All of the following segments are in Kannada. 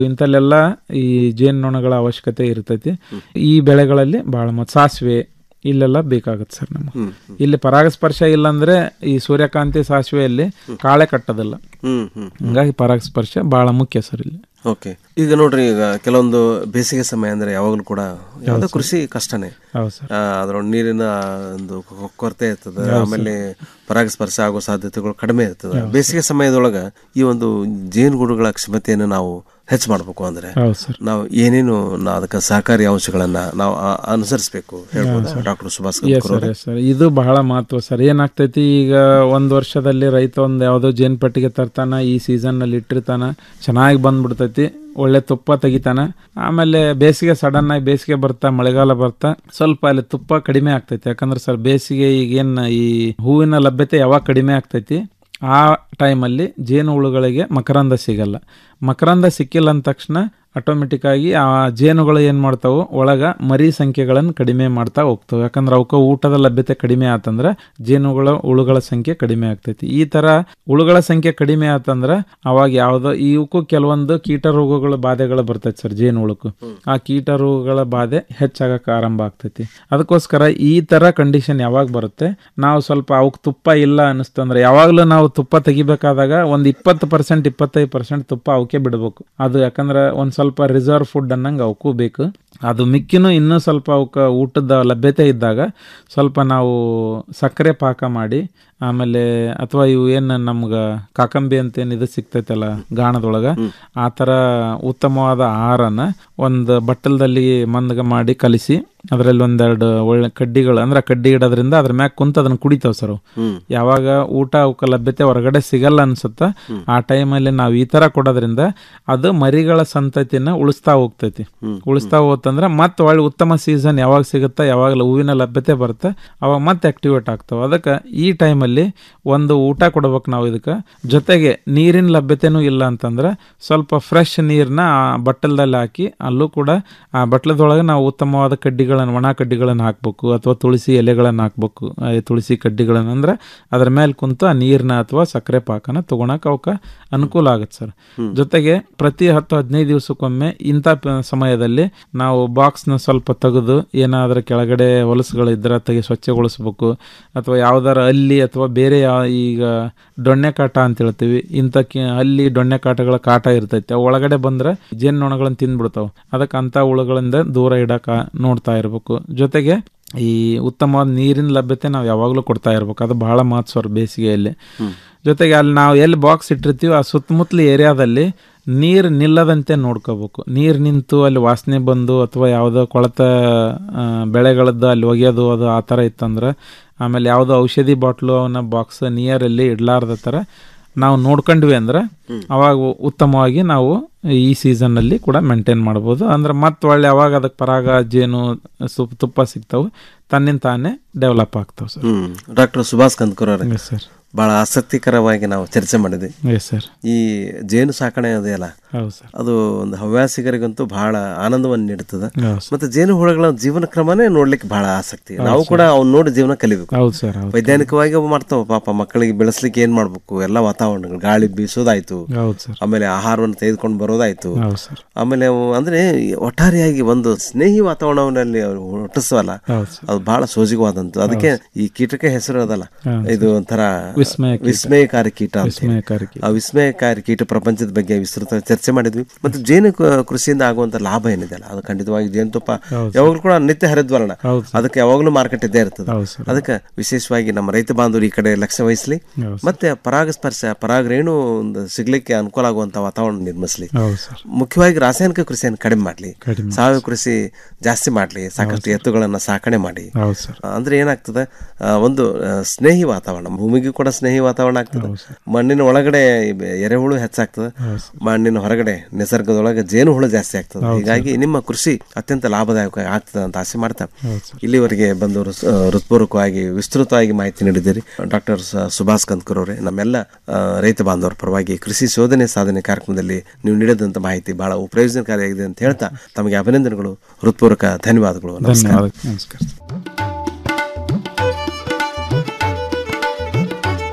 ಇಂಥಲ್ಲೆಲ್ಲ ಈ ಜೇನುನೊಣಗಳ ಅವಶ್ಯಕತೆ ಇರ್ತೈತಿ ಈ ಬೆಳೆಗಳಲ್ಲಿ ಭಾಳ ಮತ್ತು ಸಾಸಿವೆ ಇಲ್ಲೆಲ್ಲ ಬೇಕಾಗುತ್ತೆ ಸರ್ ನಮಗೆ ಹ್ಮ್ ಇಲ್ಲಿ ಪರಾಗಸ್ಪರ್ಶ ಇಲ್ಲಾಂದ್ರೆ ಈ ಸೂರ್ಯಕಾಂತಿ ಸಾಸಿವೆಯಲ್ಲಿ ಕಾಳೆ ಕಟ್ಟೋದಿಲ್ಲ ಹ್ಮ್ ಹ್ಮ್ ಹಂಗಾಗಿ ಪರಾಗಸ್ಪರ್ಶ ಭಾಳ ಮುಖ್ಯ ಸರ್ ಇಲ್ಲಿ ಓಕೆ ಈಗ ನೋಡ್ರಿ ಈಗ ಕೆಲವೊಂದು ಬೇಸಿಗೆ ಸಮಯ ಅಂದ್ರೆ ಯಾವಾಗಲೂ ಕೂಡ ಯಾವುದೇ ಕೃಷಿ ಕಷ್ಟನೇ ಹೌದು ಸರ್ ಆ, ಅದ್ರೊಳಗೆ ನೀರಿನ ಒಂದು ಕೊ- ಕೊರತೆ ಇರ್ತದೆ ಆಮೇಲೆ ಪರಾಗಸ್ಪರ್ಶ ಆಗೋ ಸಾಧ್ಯತೆಗಳು ಕಡಿಮೆ ಇರ್ತದೆ ಬೇಸಿಗೆ ಸಮಯದೊಳಗ ಈ ಒಂದು ಜೇನುಗೂಡುಗಳ ಕ್ಷಮತೆಯನ್ನು ನಾವು ಹೆಚ್ಚು ಮಾಡ್ಬೇಕು ಅಂದ್ರೆ ಹೌದು ಸರ್ ನಾವು ಏನೇನು ನಾ ಅದಕ್ಕೆ ಸಹಕಾರಿ ಅಂಶಗಳನ್ನ ನಾವು ಆ- ಅನುಸರಿಸ್ಬೇಕು ಹೇಳ್ಬೋದು doctor Subhash S Kankur sir yes sir ಇದು ಬಹಳ ಮಹತ್ವ ಸರ್ ಏನಾಗ್ತೈತಿ ಈಗ ಒಂದು ವರ್ಷದಲ್ಲಿ ರೈತ ಒಂದು ಯಾವುದೋ ಜೇನು ಪೆಟ್ಟಿಗೆ ತರ್ತಾನ ಈ ಸೀಸನ್ನಲ್ಲಿ ಇಟ್ಟಿರ್ತಾನ ಚೆನ್ನಾಗಿ ಬಂದ್ಬಿಡ್ತೈತಿ ಒಳ್ಳೆ ತುಪ್ಪ ತೆಗಿತಾನ ಆಮೇಲೆ ಬೇಸಿಗೆ ಸಡನ್ ಆಗಿ ಬೇಸಿಗೆ ಬರ್ತಾ ಮಳೆಗಾಲ ಬರ್ತಾ ಸ್ವಲ್ಪ ಅಲ್ಲಿ ತುಪ್ಪ ಕಡಿಮೆ ಆಗ್ತೈತಿ ಯಾಕಂದ್ರೆ ಸರ್ ಬೇಸಿಗೆ ಈಗೇನು ಈ ಹೂವಿನ ಲಭ್ಯತೆ ಯಾವಾಗ ಕಡಿಮೆ ಆಗ್ತೈತಿ ಆ ಟೈಮಲ್ಲಿ ಜೇನು ಹುಳುಗಳಿಗೆ ಮಕರಂದ ಸಿಗಲ್ಲ ಮಕರಂದ ಸಿಕ್ಕಿಲ್ಲ ಅಂದ ತಕ್ಷಣ ಆಟೋಮೆಟಿಕ್ ಆಗಿ ಆ ಜೇನುಗಳು ಏನು ಮಾಡ್ತಾವು ಒಳಗ ಮರಿ ಸಂಖ್ಯೆಗಳನ್ನು ಕಡಿಮೆ ಮಾಡ್ತಾ ಹೋಗ್ತವೆ ಯಾಕಂದ್ರೆ ಅವಕ್ಕೆ ಊಟದ ಲಭ್ಯತೆ ಕಡಿಮೆ ಆತಂದ್ರೆ ಜೇನುಗಳ ಹುಳುಗಳ ಸಂಖ್ಯೆ ಕಡಿಮೆ ಆಗ್ತೈತಿ ಈ ತರ ಹುಳುಗಳ ಸಂಖ್ಯೆ ಕಡಿಮೆ ಆತಂದ್ರೆ ಅವಾಗ ಯಾವ್ದೋ ಇವಕ್ಕೂ ಕೆಲವೊಂದು ಕೀಟ ರೋಗಗಳ ಬಾಧೆಗಳು ಬರ್ತೈತಿ ಸರ್ ಜೇನು ಹುಳಕ್ಕೂ ಆ ಕೀಟ ರೋಗಗಳ ಬಾಧೆ ಹೆಚ್ಚಾಗಕ್ಕೆ ಆರಂಭ ಆಗ್ತೈತಿ ಅದಕ್ಕೋಸ್ಕರ ಈ ತರ ಕಂಡೀಷನ್ ಯಾವಾಗ ಬರುತ್ತೆ ನಾವು ಸ್ವಲ್ಪ ಅವಕ್ಕೆ ತುಪ್ಪ ಇಲ್ಲ ಅನಿಸ್ತಂದ್ರೆ ಯಾವಾಗಲೂ ನಾವು ತುಪ್ಪ ತೆಗಿಬೇಕಾದಾಗ ಒಂದು ಇಪ್ಪತ್ತು ಪರ್ಸೆಂಟ್ ಇಪ್ಪತ್ತೈದು ಪರ್ಸೆಂಟ್ ತುಪ್ಪ ಅವಕ್ಕೆ ಬಿಡಬೇಕು ಅದು ಯಾಕಂದ್ರೆ ಒಂದು ಸ್ವಲ್ಪ ರಿಸರ್ವ್ ಫುಡ್ ಅನ್ನಂಗೆ ಅವಕ್ಕೂ ಬೇಕು ಅದು ಮಿಕ್ಕಿನೂ ಇನ್ನೂ ಸ್ವಲ್ಪ ಅವಕ್ಕೆ ಊಟದ ಲಭ್ಯತೆ ಇದ್ದಾಗ ಸ್ವಲ್ಪ ನಾವು ಸಕ್ಕರೆ ಪಾಕ ಮಾಡಿ ಆಮೇಲೆ ಅಥವಾ ಇವು ಏನು ನಮ್ಗೆ ಕಾಕಂಬಿ ಅಂತ ಏನು ಇದು ಸಿಗ್ತೈತಲ್ಲ ಗಾಣದೊಳಗೆ ಆ ಥರ ಉತ್ತಮವಾದ ಆಹಾರನ ಒಂದು ಬಟ್ಟಲದಲ್ಲಿ ಮಂದಗ ಮಾಡಿ ಕಲಿಸಿ ಅದರಲ್ಲಿ ಒಂದೆರಡು ಒಳ್ಳೆ ಕಡ್ಡಿಗಳು ಅಂದ್ರೆ ಕಡ್ಡಿ ಇಡೋದ್ರಿಂದ ಅದ್ರ ಮ್ಯಾಗ ಕುಂತ ಅದನ್ನ ಕುಡಿತಾವ್ ಸರ್ ಅವು. ಹ್ಮ್ ಯಾವಾಗ ಊಟ ಅವಕ್ಕೆ ಲಭ್ಯತೆ ಹೊರಗಡೆ ಸಿಗಲ್ಲ ಅನ್ಸುತ್ತ ಆ ಟೈಮಲ್ಲಿ ನಾವು ಈ ತರ ಕೊಡೋದ್ರಿಂದ ಅದು ಮರಿಗಳ ಸಂತತಿನ ಉಳಿಸ್ತಾ ಹೋಗ್ತೈತಿ ಉಳಿಸ್ತಾ ಹೋತಂದ್ರೆ ಮತ್ತೆ ಒಳ್ಳೆ ಉತ್ತಮ ಸೀಸನ್ ಯಾವಾಗ ಸಿಗುತ್ತಾ ಯಾವಾಗ ಹೂವಿನ ಲಭ್ಯತೆ ಬರುತ್ತೆ ಅವಾಗ ಮತ್ತೆ ಆಕ್ಟಿವೇಟ್ ಆಗ್ತಾವ ಅದಕ್ಕೆ ಈ ಟೈಮಲ್ಲಿ ಒಂದು ಊಟ ಕೊಡ್ಬೇಕು ನಾವು ಇದಕ್ಕೆ ಜೊತೆಗೆ ನೀರಿನ ಲಭ್ಯತೆನೂ ಇಲ್ಲ ಅಂತಂದ್ರೆ ಸ್ವಲ್ಪ ಫ್ರೆಶ್ ನೀರನ್ನ ಆ ಬಟ್ಟಲದಲ್ಲಿ ಹಾಕಿ ಅಲ್ಲೂ ಕೂಡ ಆ ಬಟ್ಲದೊಳಗೆ ನಾವು ಉತ್ತಮವಾದ ಕಡ್ಡಿಗಳನ್ನು ಒಣ ಕಡ್ಡಿಗಳನ್ನು ಹಾಕ್ಬೇಕು ಅಥವಾ ತುಳಸಿ ಎಲೆಗಳನ್ನು ಹಾಕ್ಬೇಕು ಆ ತುಳಸಿ ಕಡ್ಡಿಗಳನ್ನು ಅಂದ್ರೆ ಅದ್ರ ಮೇಲೆ ಕುಂತು ಆ ನೀರನ್ನ ಅಥವಾ ಸಕ್ಕರೆ ಪಾಕನ ತಗೊಳಕ್ ಅವಕ್ಕೆ ಅನುಕೂಲ ಆಗುತ್ತೆ ಸರ್ ಜೊತೆಗೆ ಪ್ರತಿ ಹತ್ತು ಹದಿನೈದು ದಿವಸಕ್ಕೊಮ್ಮೆ ಇಂಥ ಪ- ಸಮಯದಲ್ಲಿ ನಾವು ಬಾಕ್ಸ್ನ ಸ್ವಲ್ಪ ತೆಗೆದು ಏನಾದರೂ ಕೆಳಗಡೆ ಹೊಲಸುಗಳು ಇದ್ರೆ ತೆಗೆ ಸ್ವಚ್ಛಗೊಳಿಸ್ಬೇಕು ಅಥವಾ ಯಾವ್ದಾರ ಅಲ್ಲಿ ಅಥವಾ ಬೇರೆ ಯಾವ ಈಗ ಡೊಣ್ಣೆ ಕಾಟ ಅಂತ ಹೇಳ್ತೀವಿ ಇಂಥ ಕಿ ಅಲ್ಲಿ ಡೊಣ್ಣೆ ಕಾಟಗಳ ಕಾಟ ಇರ್ತೈತೆ ಅವು ಒಳಗಡೆ ಬಂದ್ರೆ ಜೇನುನೊಣಗಳನ್ನ ತಿಂದ್ಬಿಡ್ತಾವೆ ಅದಕ್ಕೆ ಅಂಥ ಹುಳುಗಳಿಂದ ದೂರ ಇಡಕ ನೋಡ್ತಾ ಇರಬೇಕು ಜೊತೆಗೆ ಈ ಉತ್ತಮವಾದ ನೀರಿನ ಲಭ್ಯತೆ ನಾವು ಯಾವಾಗಲೂ ಕೊಡ್ತಾ ಇರ್ಬೇಕು ಅದು ಬಹಳ ಮಹತ್ವ ಬೇಸಿಗೆಯಲ್ಲಿ ಜೊತೆಗೆ ಅಲ್ಲಿ ನಾವು ಎಲ್ಲಿ ಬಾಕ್ಸ್ ಇಟ್ಟಿರ್ತೀವಿ ಆ ಸುತ್ತಮುತ್ತಲ ಏರಿಯಾದಲ್ಲಿ ನೀರು ನಿಲ್ಲದಂತೆ ನೋಡ್ಕೋಬೇಕು ನೀರು ನಿಂತು ಅಲ್ಲಿ ವಾಸನೆ ಬಂದು ಅಥವಾ ಯಾವುದೋ ಕೊಳತ ಆ, ಬೆಳೆಗಳದ್ದು ಅಲ್ಲಿ ಒಗೆಯೋದು ಅದು ಆ ಥರ ಇತ್ತಂದ್ರೆ ಆಮೇಲೆ ಯಾವುದೋ ಔಷಧಿ ಬಾಟ್ಲು ಅವನ್ನ ಬಾಕ್ಸ್ ನಿಯರಲ್ಲಿ ಇಡ್ಲಾರ್ದ ಥರ ನಾವು ನೋಡ್ಕೊಂಡ್ವಿ ಅಂದ್ರೆ ಅವಾಗ ಉತ್ತಮವಾಗಿ ನಾವು ಈ ಸೀಸನ್ನಲ್ಲಿ ಕೂಡ ಮೇಂಟೈನ್ ಮಾಡ್ಬೋದು ಅಂದ್ರೆ ಮತ್ತೆ ಒಳ್ಳೆ ಅವಾಗ ಅದಕ್ಕೆ ಪರಾಗ ಜೇನು ಸು- ತುಪ್ಪ ಸಿಗ್ತಾವೆ ತನ್ನಿಂದ ತಾನೇ ಡೆವಲಪ್ ಆಗ್ತಾವೆ sir hmm doctor Subhash Kandkur ಅವರೇ ಎಸ್ ಸರ್ ಬಹಳ ಆಸಕ್ತಿಕರವಾಗಿ ನಾವು ಚರ್ಚೆ ಮಾಡಿದ್ವಿ ಎಸ್ ಸರ್ ಈ ಜೇನು ಸಾಕಣೆ ಅದೆಯಲ್ಲ ಹೌದು ಸರ್ ಅದು ಒಂದು ಹವ್ಯಾಸಿಗರಿಗಂತೂ ಬಹಳ ಆನಂದವನ್ನು ನೀಡುತ್ತದೆ ಹೌದು ಸರ್ ಮತ್ತೆ ಜೇನು ಹುಳಗಳ ಜೀವನ ಕ್ರಮನೇ ನೋಡ್ಲಿಕ್ಕೆ ಬಹಳ ಆಸಕ್ತಿ ನಾವು ಕೂಡ ಅವ್ನ ನೋಡಿ ಜೀವನ ಕಲಿಬೇಕು ಹೌದು ಸರ್ ಹೌದು ವೈಜ್ಞಾನಿಕವಾಗಿ ಅವು ಮಾಡ್ತಾವ ಪಾಪ ಮಕ್ಕಳಿಗೆ ಬೆಳೆಸ್ಲಿಕ್ಕೆ ಏನ್ ಮಾಡ್ಬೇಕು ಎಲ್ಲ ವಾತಾವರಣಗಳು ಗಾಳಿ ಬೀಸೋದಾಯ್ತು ಹೌದು ಸರ್ ಆಮೇಲೆ ಆಹಾರವನ್ನು ತೆಗೆದುಕೊಂಡು ಬರೋದಾಯ್ತು ಹೌದು ಸರ್ ಆಮೇಲೆ ಅವು ಅಂದ್ರೆ ಒಟ್ಟಾರೆಯಾಗಿ ಒಂದು ಸ್ನೇಹಿ ವಾತಾವರಣದಲ್ಲಿ ಅವ್ರು ಹುಟ್ಟಿಸವಲ್ಲ ಹೌದು ಸರ್ ಅದು ಬಹಳ ಸೋಜಿಗವಾದಂತು ಅದಕ್ಕೆ ಈ ಕೀಟಕ್ಕೆ ಹೆಸರು ಅದಲ್ಲ ಇದು ಒಂಥರ ವಿಸ್ಮಯ ಕೀಟ. ವಿಸ್ಮಯಕಾರಿ ಕೀಟ ಅಂತ ಹೇಳಿ. ವಿಸ್ಮಯಕಾರಿ ಕೀಟ. ಆ ವಿಸ್ಮಯಕಾರಿ ಕೀಟ ಪ್ರಪಂಚದ ಬಗ್ಗೆ ವಿಸ್ತೃತ ಚರ್ಚೆ ಮಾಡಿದ್ವಿ ಮತ್ತು ಜೇನು ಕ- ಕೃಷಿಯಿಂದ ಆಗುವಂತ ಲಾಭ ಏನಿದೆ ಅಲ್ಲ ಅದು ಖಂಡಿತವಾಗಿ ಜೇನುತುಪ್ಪ ಯಾವಾಗಲೂ ಕೂಡ ನಿತ್ಯ ಹರಿದ್ವರ್ಣ ಹೌದು ಅದಕ್ಕೆ ಯಾವಾಗಲೂ ಮಾರ್ಕೆಟ್ ಇದ್ದೇ ಇರ್ತದೆ ಹೌದು ಸರ್ ಅದಕ್ಕೆ ವಿಶೇಷವಾಗಿ ನಮ್ಮ ರೈತ ಬಾಂಧವರು ಈ ಕಡೆ ಲಕ್ಷ್ಯ ವಹಿಸಲಿ ಹೌದು ಸರ್ ಮತ್ತೆ ಪರಾಗಸ್ಪರ್ಶ ಪರಾಗರೇಣು ಒಂದು ಸಿಗ್ಲಿಕ್ಕೆ ಅನುಕೂಲ ಆಗುವಂತ ವಾತಾವರಣ ನಿರ್ಮಿಸಲಿ ಹೌದು ಸರ್ ಮುಖ್ಯವಾಗಿ ರಾಸಾಯನಿಕ ಕೃಷಿಯನ್ನು ಕಡಿಮೆ ಮಾಡಲಿ ಕಡಿಮೆ ಸಾವಯವ ಕೃಷಿ ಜಾಸ್ತಿ ಮಾಡಲಿ ಸಾಕಷ್ಟು ಎತ್ತುಗಳನ್ನ ಸಾಕಣೆ ಮಾಡಿ ಹೌದು ಸರ್ ಅಂದ್ರೆ ಏನಾಗ್ತದೆ ಆ, ಒಂದು ಆ, ಸ್ನೇಹಿ ವಾತಾವರಣ ಭೂಮಿಗೂ ಕೂಡ ಸ್ನೇಹಿ ವಾತಾವರಣ ಆಗ್ತದೆ ಹೌದು ಸರ್ ಮಣ್ಣಿನ ಒಳಗಡೆ ಈ ಎರೆಹುಳು ಹೆಚ್ಚಾಗ್ತದೆ ಹೌದು ಸರ್ ಮಣ್ಣಿನ ಹೊರಗಡೆ ನಿಸರ್ಗದೊಳಗೆ ಜೇನು ಹುಳು ಜಾಸ್ತಿ ಆಗ್ತದೆ ಹೀಗಾಗಿ ನಿಮ್ಮ ಕೃಷಿ ಅತ್ಯಂತ ಲಾಭದಾಯಕ ಆಗ್ತದೆ ಅಂತ ಆಸೆ ಮಾಡ್ತಾ ಹೌದು ಸರ್ ಇಲ್ಲಿವರೆಗೆ ಬಂದು ಹೃತ್- ಆ, ಹೃತ್ಪೂರ್ವಕವಾಗಿ ವಿಸ್ತೃತವಾಗಿ ಮಾಹಿತಿ ನೀಡಿದ್ದೀರಿ ಡಾಕ್ಟರ್ ಸುಭಾಷ್ ಕಂದ್ಕರ್ ಅವರೇ ನಮ್ಮೆಲ್ಲ ಆ, ರೈತ ಬಾಂಧವರ ಪರವಾಗಿ ಕೃಷಿ ಶೋಧನೆ ಸಾಧನೆ ಕಾರ್ಯಕ್ರಮದಲ್ಲಿ ನೀವು ನೀಡಿದಂತ ಮಾಹಿತಿ ಬಹಳ ಪ್ರಯೋಜನಕಾರಿಯಾಗಿದೆ ಅಂತ ಹೇಳ್ತಾ ತಮಗೆ ಅಭಿನಂದನೆಗಳು ಹೃತ್ಪೂರ್ವಕ ಧನ್ಯವಾದಗಳು ನಮಸ್ಕಾರ ಧನ್ಯವಾದ ನಮಸ್ಕಾರ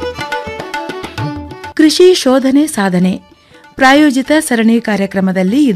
ಕೃಷಿ ಶೋಧನೆ ಸಾಧನೆ ಪ್ರಾಯೋಜಿತ ಸರಣಿ ಕಾರ್ಯಕ್ರಮದಲ್ಲಿ